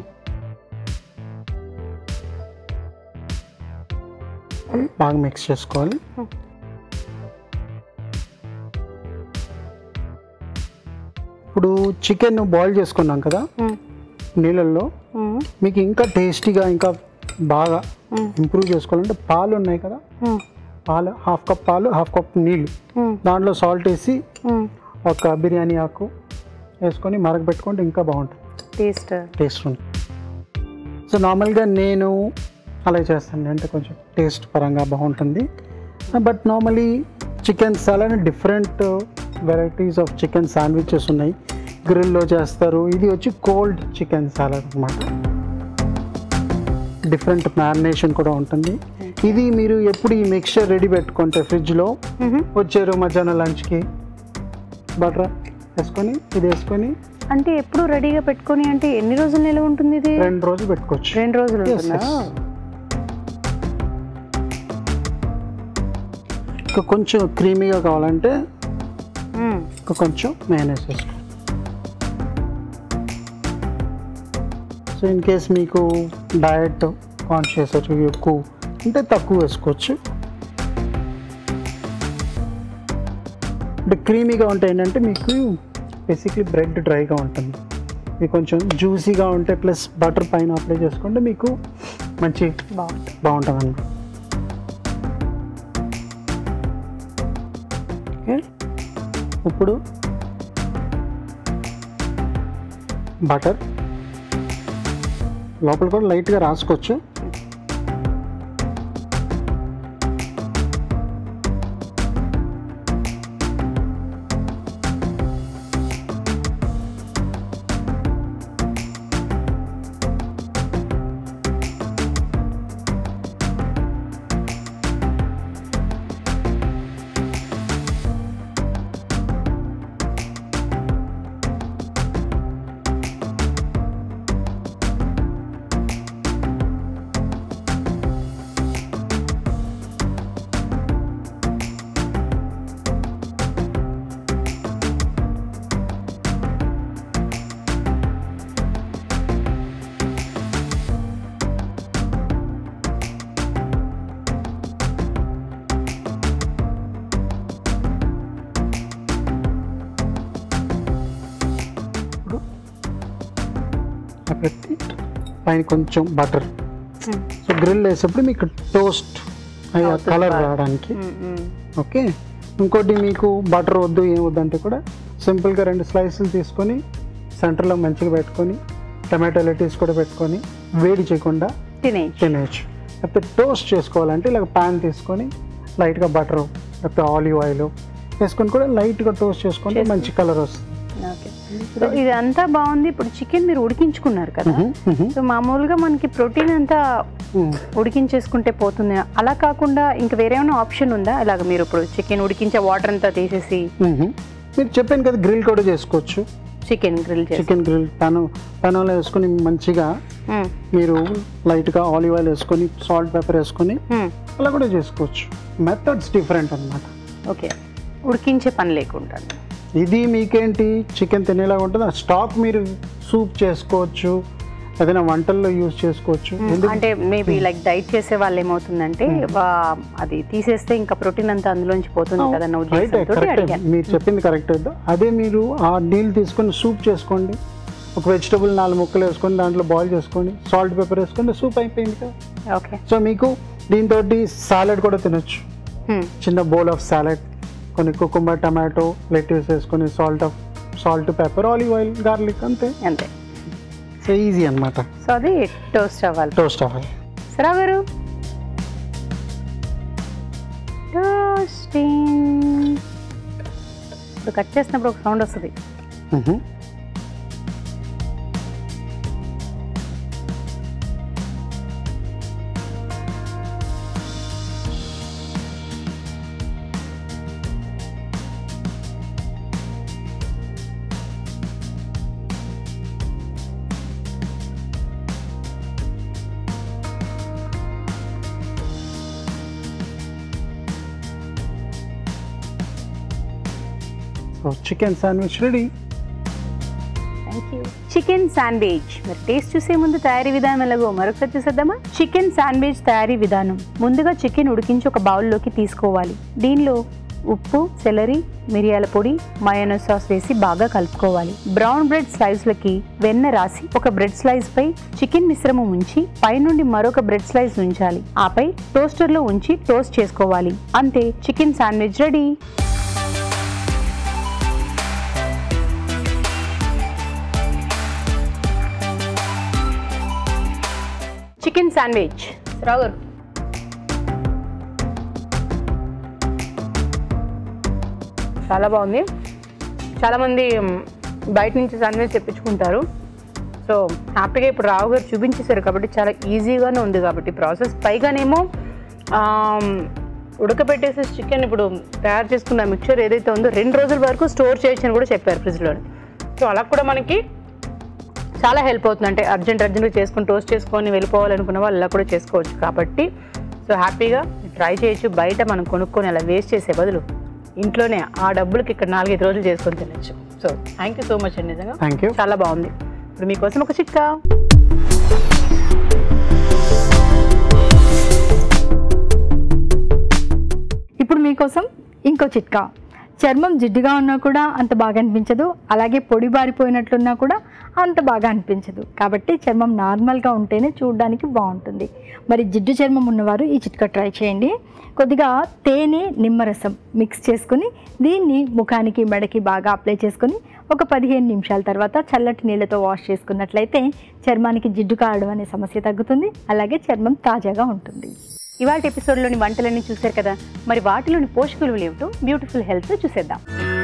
బాగా మిక్స్ చేసుకోవాలి Hmm. ఇప్పుడు చికెన్ బాయిల్ చేసుకున్నాం కదా మ్మ్. నీళ్ళల్లో మ్మ్. మీకు ఇంకా టేస్టీగా ఇంకా బాగా మ్మ్. ఇంప్రూవ్ చేసుకోవాలంటే పాలు ఉన్నాయి కదా మ్మ్. పాలు హాఫ్ కప్ పాలు హాఫ్ కప్ నీళ్ళు మ్మ్. దాంట్లో సాల్ట్ వేసి మ్మ్. ఒక బిర్యానీ ఆకు వేసుకొని మరగబెట్టుకుంటే ఇంకా బాగుంటుంది టేస్ట్ టేస్ట్ ఉంటుంది సో నార్మల్గా నేను అలా చేస్తాను అంటే కొంచెం టేస్ట్ పరంగా బాగుంటుంది but normally chicken salad different varieties of chicken sandwiches ఉన్నాయి గ్రిల్లో చేస్తారు ఇది వచ్చి కోల్డ్ చికెన్ సాలడ్ అనమాట డిఫరెంట్ మ్యారినేషన్ కూడా ఉంటుంది ఇది మీరు ఎప్పుడు ఈ మిక్చర్ రెడీ పెట్టుకుంటే ఫ్రిడ్జ్లో వచ్చారు మధ్యాహ్నం లంచ్కి బటర్ వేసుకొని ఇది వేసుకొని అంటే ఎప్పుడు రెడీగా పెట్టుకొని అంటే ఎన్ని రోజులు నిలవ ఉంటుంది ఇది రెండు రోజులు పెట్టుకోవచ్చు రెండు రోజులు Yes, ఉంటుందా yes. ఇంకా కొంచెం క్రీమీగా కావాలంటే మ్మ్. ఇంకా కొంచెం mayonnaise వేసుకో సో ఇన్ కేస్ మీకు డయట్ కాన్షియస్ వచ్చి ఎక్కువ అంటే తక్కువ వేసుకోవచ్చు అంటే క్రీమీగా ఉంటే ఏంటంటే మీకు బేసిక్లీ బ్రెడ్ డ్రైగా ఉంటుంది ఇది కొంచెం జ్యూసీగా ఉంటే ప్లస్ బటర్ పైన అప్లై చేసుకుంటే మీకు మంచి బాగుంటుంది బాగుంటుంది అన్నమాట ఓకే ఇప్పుడు బటర్ లోపల కూడా లైట్గా రాసుకోవచ్చు ఇలా పెట్టి పైన కొంచెం బటర్ సో గ్రిల్ వేసేప్పుడు మీకు టోస్ట్ కలర్ రావడానికి ఓకే ఇంకోటి మీకు బటర్ వద్దు ఏం వద్దు అంటే కూడా సింపుల్గా రెండు స్లైసులు తీసుకొని సెంటర్లో మంచిగా పెట్టుకొని టమాటో లెటీస్ కూడా పెట్టుకొని వేడి చేయకుండా తినేయచ్చు తినేయచ్చు లేకపోతే టోస్ట్ చేసుకోవాలంటే ఇలా ప్యాన్ తీసుకొని లైట్గా బటర్ లేకపోతే ఆలివ్ ఆయిల్ వేసుకొని కూడా లైట్గా టోస్ట్ చేసుకుంటే మంచి కలర్ వస్తుంది ఓకే సో ఇదంతా బాగుంది ఇప్పుడు చికెన్ మీరు ఉడికించుకున్నారు కదా సో మామూలుగా మనకి ప్రోటీన్ అంతా ఉడికించేసుకుంటే పోతుంది అలా కాకుండా ఇంకా వేరే ఏమైనా ఆప్షన్ ఉందా ఇలాగ మీరు ఇప్పుడు చికెన్ ఉడికించే వాటర్ అంతా తీసేసి మీరు చెప్పాను కదా గ్రిల్ కూడా చేసుకోవచ్చు చికెన్ గ్రిల్ చేసి చికెన్ గ్రిల్ పెనం పెనంలో వేసుకొని మంచిగా మ్మ్. మీరు లైట్గా ఆలివ్ ఆయిల్ వేసుకొని సాల్ట్ పెప్పర్ వేసుకొని మ్మ్. అలా కూడా చేసుకోవచ్చు మెథడ్స్ డిఫరెంట్ అన్నమాట ఓకే ఉడికించే పని లేకుండా ఇది మీకేంటి చికెన్ తినేలాగా ఉంటుంది ఆ స్టాక్ మీరు సూప్ చేసుకోవచ్చు ఏదైనా వంటల్లో యూజ్ చేసుకోవచ్చు ఎందుకు అంటే మేబీ లైక్ డైట్ చేసే వాళ్ళు ఏమవుతుందంటే వా- అది తీసేస్తే ఇంకా ప్రోటీన్ అంతా అందులోంచి పోతుంది కదా నా రైట్ ఉద్దేశంతో కరెక్ట్ అడిగాను మీరు చెప్పింది కరెక్ట్ అదే మీరు ఆ నీళ్ళు తీసుకొని సూప్ చేసుకోండి ఒక వెజిటబుల్ నాలుగు ముక్కలు వేసుకొని దాంట్లో బాయిల్ చేసుకొని సాల్ట్ పెప్పర్ వేసుకొని సూప్ అయిపోయింది కదా ఓకే సో మీకు దీంతో సాలెడ్ కూడా తినొచ్చు చిన్న బౌల్ ఆఫ్ సాలెడ్ కొన్ని కుకుంబర్ టమాటో లెట్యూస్ వేసుకొని salt of salt pepper olive oil garlic అంతే అంతే సో ఈజీ అనమాట సో అది టోస్ట్ అవ్వాలి టోస్ట్ అవ్వాలి సరా గారు టోస్టింగ్ ఇప్పుడు కట్ చేసినప్పుడు ఒక సౌండ్ వస్తుంది మ్హూ. So chicken sandwich ready thank you chicken sandwich మరి టేస్ట్ చూసే ముందు తయారీ విధానం ఎలాగో మరొకసారి చూసేద్దామా చికెన్ శాండ్విచ్ తయారీ విధానం ముందుగా చికెన్ ఉడికించి ఒక బౌల్లోకి తీసుకోవాలి దీనిలో ఉప్పు సెలరీ మిరియాల పొడి మయోనో సాస్ వేసి బాగా కలుపుకోవాలి బ్రౌన్ బ్రెడ్ స్లైస్లకి వెన్న రాసి ఒక బ్రెడ్ స్లైస్ పై చికెన్ మిశ్రమం ఉంచి పైనుండి మరొక బ్రెడ్ స్లైస్ ఉంచాలి ఆపై టోస్టర్లో ఉంచి టోస్ట్ చేసుకోవాలి అంతే chicken sandwich ready chicken sandwich Rao garu చాలా బాగుంది చాలామంది మ్, బయట నుంచి శాండ్విచ్ తెప్పించుకుంటారు సో హ్యాపీగా ఇప్పుడు రావు గారు చూపించేశారు కాబట్టి చాలా ఈజీగానే ఉంది కాబట్టి ప్రాసెస్ పైగానేమో ఆమ్, ఉడకబెట్టేసి చికెన్ ఇప్పుడు తయారు చేసుకున్న మిక్చర్ ఏదైతే ఉందో రెండు రోజుల వరకు స్టోర్ చేయొచ్చు అని కూడా చెప్పారు ఫ్రిడ్జ్లో సో అలా కూడా మనకి చాలా హెల్ప్ అవుతుంది అంటే అర్జెంట్ అర్జెంట్గా చేసుకొని టోస్ట్ చేసుకొని వెళ్ళిపోవాలనుకున్న వాళ్ళు ఇలా కూడా చేసుకోవచ్చు కాబట్టి సో హ్యాపీగా ట్రై చేయొచ్చు బయట మనం కొనుక్కొని అలా వేస్ట్ చేసే బదులు ఇంట్లోనే ఆ డబ్బులకి ఇక్కడ నాలుగైదు రోజులు చేసుకొని తినచ్చు so thank you so much అండి నిజంగా థ్యాంక్ యూ చాలా బాగుంది ఇప్పుడు మీకోసం ఒక చిట్కా ఇప్పుడు మీకోసం ఇంకో చిట్కా చర్మం జిడ్డుగా ఉన్నా కూడా అంత బాగా అనిపించదు అలాగే పొడి బారిపోయినట్లున్నా కూడా అంత బాగా అనిపించదు కాబట్టి చర్మం నార్మల్గా ఉంటేనే చూడడానికి బాగుంటుంది మరి జిడ్డు చర్మం ఉన్నవారు ఈ చిట్కా ట్రై చేయండి కొద్దిగా తేనె నిమ్మరసం మిక్స్ చేసుకుని దీన్ని ముఖానికి మెడకి బాగా అప్లై చేసుకుని ఒక పదిహేను నిమిషాల తర్వాత చల్లటి నీళ్ళతో వాష్ చేసుకున్నట్లయితే చర్మానికి జిడ్డు కారడం అనే సమస్య తగ్గుతుంది అలాగే చర్మం తాజాగా ఉంటుంది ఇవాళ ఎపిసోడ్లోని వంటలన్నీ చూశారు కదా మరి వాటిలోని పోషక విలువలు ఏమిటో బ్యూటిఫుల్ హెల్త్ చూసేద్దాం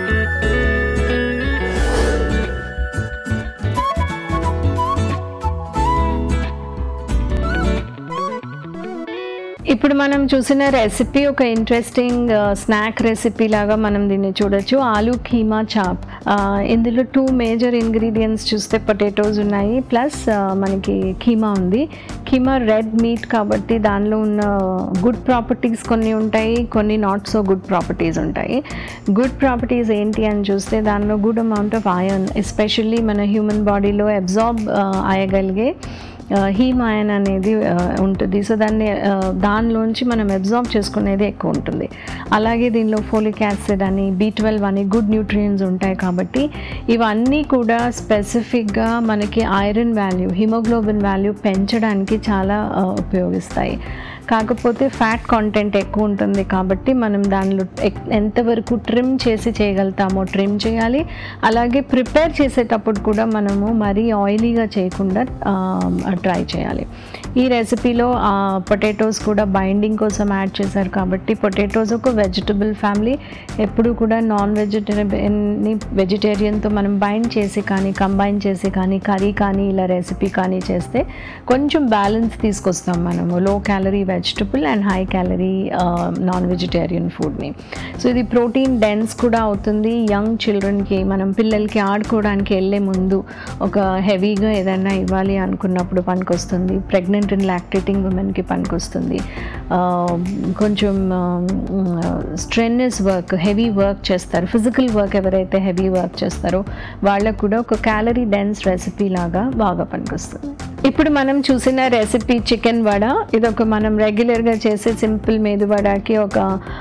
ఇప్పుడు మనం చూసిన రెసిపీ ఒక ఇంట్రెస్టింగ్ స్నాక్ రెసిపీ లాగా మనం దీన్ని చూడొచ్చు ఆలూ కీమా చాప్ ఆ, ఇందులో టూ మేజర్ ఇంగ్రీడియంట్స్ చూస్తే పొటాటోస్ ఉన్నాయి ప్లస్ మనకి కీమా ఉంది కీమా రెడ్ మీట్ కాబట్టి దానిలో ఉన్న గుడ్ ప్రాపర్టీస్ కొన్ని ఉంటాయి కొన్ని నాట్ సో గుడ్ ప్రాపర్టీస్ ఉంటాయి గుడ్ ప్రాపర్టీస్ ఏంటి అని చూస్తే దానిలో good amount of iron especially మన హ్యూమన్ బాడీలో అబ్జార్బ్ అయ్యగలిగే హీమ్ అయన్ అనేది ఆ, ఉంటుంది సో దాన్ని ఆ, దానిలోంచి మనం అబ్జార్బ్ చేసుకునేది ఎక్కువ ఉంటుంది అలాగే దీనిలో ఫోలిక్ యాసిడ్ అని బీ ట్వెల్వ్ అని గుడ్ న్యూట్రియంట్స్ ఉంటాయి కాబట్టి ఇవన్నీ కూడా స్పెసిఫిక్గా మనకి ఐరన్ వాల్యూ హిమోగ్లోబిన్ వాల్యూ పెంచడానికి చాలా ఆ, ఉపయోగిస్తాయి కాకపోతే ఫ్యాట్ కాంటెంట్ ఎక్కువ ఉంటుంది కాబట్టి మనం దానిలో ఎక్- ఎంతవరకు ట్రిమ్ చేసి చేయగలుగుతామో ట్రిమ్ చేయాలి అలాగే ప్రిపేర్ చేసేటప్పుడు కూడా మనము మరీ ఆయిలీగా చేయకుండా ట్రై చేయాలి ఈ రెసిపీలో పొటాటోస్ కూడా బైండింగ్ కోసం యాడ్ చేశారు కాబట్టి పొటాటోస్ ఒక వెజిటబుల్ ఫ్యామిలీ ఎప్పుడు కూడా నాన్ వెజిటేరియన్ని వెజిటేరియన్తో మనం బైండ్ చేసి కానీ కంబైన్ చేసి కానీ కర్రీ కానీ ఇలా రెసిపీ కానీ చేస్తే కొంచెం బ్యాలెన్స్ తీసుకొస్తాం మనము low calorie vegetable and high calorie non vegetarian ఫుడ్ని సో ఇది ప్రోటీన్ డెన్స్ కూడా అవుతుంది యంగ్ చిల్డ్రన్కి మనం పిల్లలకి ఆడుకోవడానికి వెళ్ళే ముందు ఒక హెవీగా ఏదైనా ఇవ్వాలి అనుకున్నప్పుడు పనికొస్తుంది ప్రెగ్నెంట్ అండ్ లాక్టేటింగ్ ఉమెన్కి పనికొస్తుంది ఆ, కొంచెం స్ట్రెన్నెస్ వర్క్ హెవీ వర్క్ చేస్తారు ఫిజికల్ వర్క్ ఎవరైతే హెవీ వర్క్ చేస్తారో వాళ్ళకు కూడా ఒక క్యాలరీ డెన్స్ రెసిపీ లాగా బాగా పనికొస్తుంది ఇప్పుడు మనం చూసిన రెసిపీ చికెన్ వడ ఇది ఒక మనం రెగ్యులర్గా చేసే సింపుల్ మేదు వడకి ఒక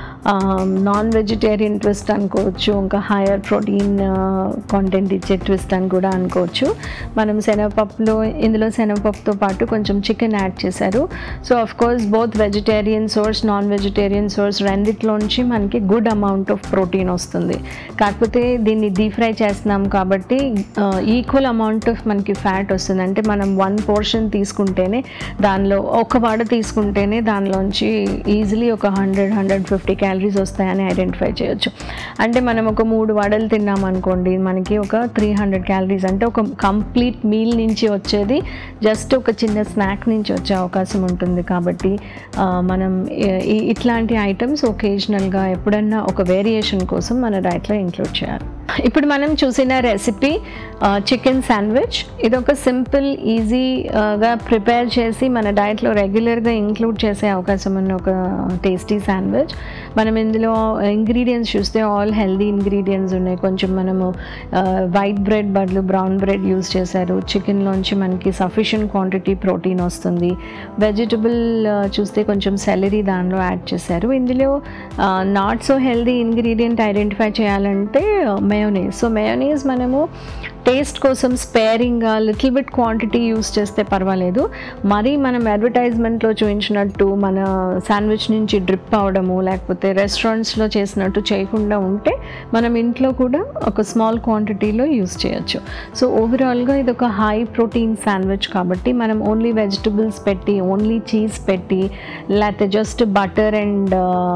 నాన్ వెజిటేరియన్ ట్విస్ట్ అనుకోవచ్చు ఇంకా హైయర్ ప్రోటీన్ కాంటెంట్ ఇచ్చే ట్విస్ట్ అని కూడా అనుకోవచ్చు మనం శనగపప్పులో ఇందులో శనగపప్పుతో పాటు కొంచెం చికెన్ యాడ్ చేశారు so of course both vegetarian source non vegetarian source రెండిట్లోంచి మనకి గుడ్ అమౌంట్ ఆఫ్ ప్రోటీన్ వస్తుంది కాకపోతే దీన్ని డీప్ ఫ్రై చేస్తున్నాం కాబట్టి ఈక్వల్ అమౌంట్ ఆఫ్ మనకి ఫ్యాట్ వస్తుంది అంటే మనం వన్ పోర్షన్ తీసుకుంటేనే దానిలో ఒక వడ తీసుకుంటేనే దానిలోంచి ఈజీలీ ఒక హండ్రెడ్ హండ్రెడ్ ఫిఫ్టీ క్యాలరీస్ వస్తాయని ఐడెంటిఫై చేయొచ్చు అంటే మనం ఒక మూడు వడలు తిన్నాం అనుకోండి మనకి ఒక త్రీ హండ్రెడ్ క్యాలరీస్ అంటే ఒక కంప్లీట్ మీల్ నుంచి వచ్చేది జస్ట్ ఒక చిన్న స్నాక్ నుంచి వచ్చే అవకాశం ఉంటుంది కాబట్టి ఆ, మనం ఈ- ఈ- ఇట్లాంటి ఐటమ్స్ ఒకేజనల్గా ఎప్పుడన్నా ఒక వేరియేషన్ కోసం మన డైట్లో ఇంక్లూడ్ చేయాలి ఇప్పుడు మనం చూసిన రెసిపీ చికెన్ శాండ్విచ్ ఇది ఒక సింపుల్ ఈజీగా ప్రిపేర్ చేసి మన డైట్లో రెగ్యులర్గా ఇంక్లూడ్ చేసే అవకాశం ఉన్న ఒక టేస్టీ శాండ్విచ్ మనం ఇందులో ఇంగ్రీడియంట్స్ చూస్తే ఆల్ హెల్దీ ఇంగ్రీడియంట్స్ ఉన్నాయి కొంచెం మనము వైట్ బ్రెడ్ బదులు బ్రౌన్ బ్రెడ్ యూస్ చేశారు చికెన్లోంచి మనకి సఫిషియంట్ క్వాంటిటీ ప్రోటీన్ వస్తుంది వెజిటబుల్ చూస్తే కొంచెం సెలరీ దానిలో యాడ్ చేశారు ఇందులో not so healthy ingredient identify చేయాలంటే మయోనీస్ సో మయోనీస్ మనము టేస్ట్ కోసం స్పేరింగ్గా లిటిల్ బిట్ క్వాంటిటీ యూస్ చేస్తే పర్వాలేదు మరీ మనం అడ్వర్టైజ్మెంట్లో చూపించినట్టు మన శాండ్విచ్ నుంచి డ్రిప్ అవడము లేకపోతే రెస్టారెంట్స్లో చేసినట్టు చేయకుండా ఉంటే మనం ఇంట్లో కూడా ఒక స్మాల్ క్వాంటిటీలో యూస్ చేయొచ్చు సో ఓవరాల్గా ఇది ఒక హై ప్రోటీన్ శాండ్విచ్ కాబట్టి మనం ఓన్లీ వెజిటబుల్స్ పెట్టి ఓన్లీ చీజ్ పెట్టి లేకపోతే జస్ట్ బటర్ అండ్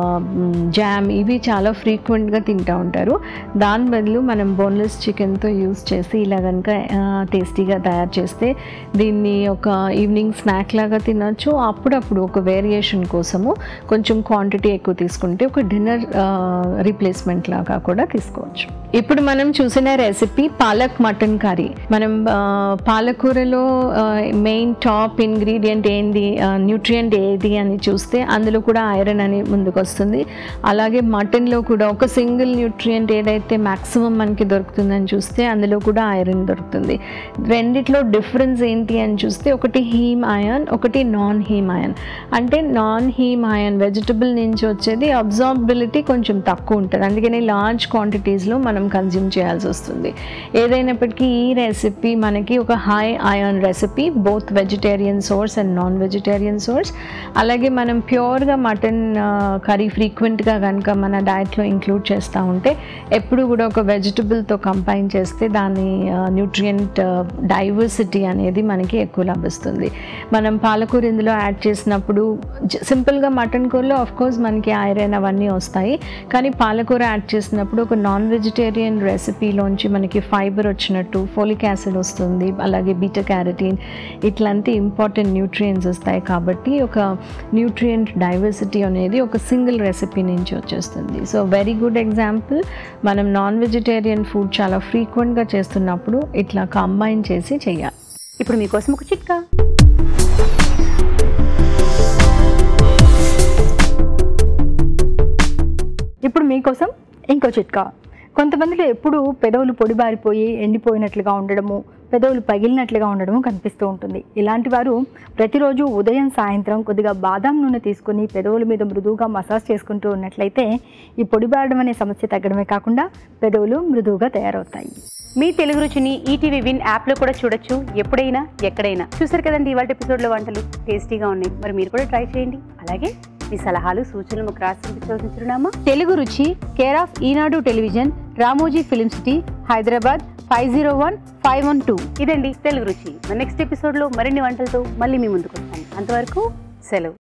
జామ్ ఇవి చాలా ఫ్రీక్వెంట్గా తింటూ ఉంటారు దాని బదులు మనం బోన్లెస్ చికెన్తో యూస్ చేసి ఇలా కనుక టేస్టీగా తయారు చేస్తే దీన్ని ఒక ఈవినింగ్ స్నాక్ లాగా తినొచ్చు అప్పుడప్పుడు ఒక వేరియేషన్ కోసము కొంచెం క్వాంటిటీ ఎక్కువ తీసుకుంటే ఒక డిన్నర్ రీప్లేస్మెంట్ లాగా కూడా తీసుకోవచ్చు ఇప్పుడు మనం చూసిన రెసిపీ పాలక్ మటన్ కర్రీ మనం ఆ, పాలకూరలో మెయిన్ టాప్ ఇంగ్రీడియంట్ ఏంది న్యూట్రియంట్ ఏది అని చూస్తే అందులో కూడా ఐరన్ అని ముందుకు వస్తుంది అలాగే మటన్లో కూడా ఒక సింగిల్ న్యూట్రియంట్ ఏదైతే మ్యాక్సిమం మనకి దొరుకుతుందని చూస్తే అందులో కూడా ఐరన్ దొరుకుతుంది రెండిట్లో డిఫరెన్స్ ఏంటి అని చూస్తే ఒకటి హీమ్ అయాన్ ఒకటి నాన్ హీమ్ అయాన్ అంటే నాన్ హీమ్ అయాన్ వెజిటబుల్ నుంచి వచ్చేది అబ్జార్బిలిటీ కొంచెం తక్కువ ఉంటుంది అందుకని లార్జ్ క్వాంటిటీస్లో మనం కన్జ్యూమ్ చేయాల్సి వస్తుంది ఏదైనప్పటికీ ఈ రెసిపీ మనకి ఒక high iron recipe both vegetarian source and non vegetarian source అలాగే మనం ప్యూర్గా మటన్ కర్రీ ఫ్రీక్వెంట్గా కనుక మన డయట్లో ఇంక్లూడ్ చేస్తూ ఉంటే ఎప్పుడు కూడా ఒక వెజిటబుల్తో కంపైన్ చేస్తే దాని న్యూట్రియంట్ డైవర్సిటీ అనేది మనకి ఎక్కువ లభిస్తుంది మనం పాలకూర ఇందులో యాడ్ చేసినప్పుడు సింపుల్గా మటన్ కూరలో ఆఫ్ కోర్స్ మనకి ఐరన్ అవన్నీ వస్తాయి కానీ పాలకూర యాడ్ చేసినప్పుడు ఒక నాన్ వెజిటేరియన్ రెసిపీలోంచి మనకి ఫైబర్ వచ్చినట్టు ఫోలిక్ యాసిడ్ వస్తుంది అలాగే బీటా క్యారటీన్ ఇట్లాంటి ఇంపార్టెంట్ న్యూట్రియంట్స్ వస్తాయి కాబట్టి ఒక న్యూట్రియంట్ డైవర్సిటీ అనేది ఒక సింగిల్ రెసిపీ నుంచి వచ్చేస్తుంది సో వెరీ గుడ్ ఎగ్జాంపుల్ మనం నాన్ వెజిటేరియన్ ఫుడ్ చాలా ఫ్రీక్వెంట్గా చేస్తున్నప్పుడు ఇట్లా కంబైన్ చేసి చేయాలి ఇప్పుడు మీకోసం ఒక చిట్కా ఇప్పుడు మీకోసం ఇంకో చిట్కా కొంతమందిలో ఎప్పుడు పెదవులు పొడిబారిపోయి ఎండిపోయినట్లుగా ఉండడము పెదవులు పగిలినట్లుగా ఉండడము కనిపిస్తూ ఉంటుంది ఇలాంటి వారు ప్రతిరోజు ఉదయం సాయంత్రం కొద్దిగా బాదాం నూనె తీసుకొని పెదవుల మీద మృదువుగా మసాజ్ చేసుకుంటూ ఉన్నట్లయితే ఈ పొడిబారడం అనే సమస్య తగ్గడమే కాకుండా పెదవులు మృదువుగా తయారవుతాయి మీ తెలుగు రుచిని ఈటీవీ విన్ యాప్లో కూడా చూడొచ్చు ఎప్పుడైనా ఎక్కడైనా చూసారు కదండి ఇవాళ ఎపిసోడ్లో వంటలు టేస్టీగా ఉన్నాయి మరి మీరు కూడా ట్రై చేయండి అలాగే మీ సలహాలు సూచనలు మాకు రాసి పంపించవలసిన Telugu Ruchi care of Eenadu television Ramoji film city Hyderabad five zero one five one two ఇదండి తెలుగు రుచి నెక్స్ట్ ఎపిసోడ్లో మరిన్ని వంటలతో మళ్ళీ మీ ముందుకు వస్తాను అంతవరకు సెలవు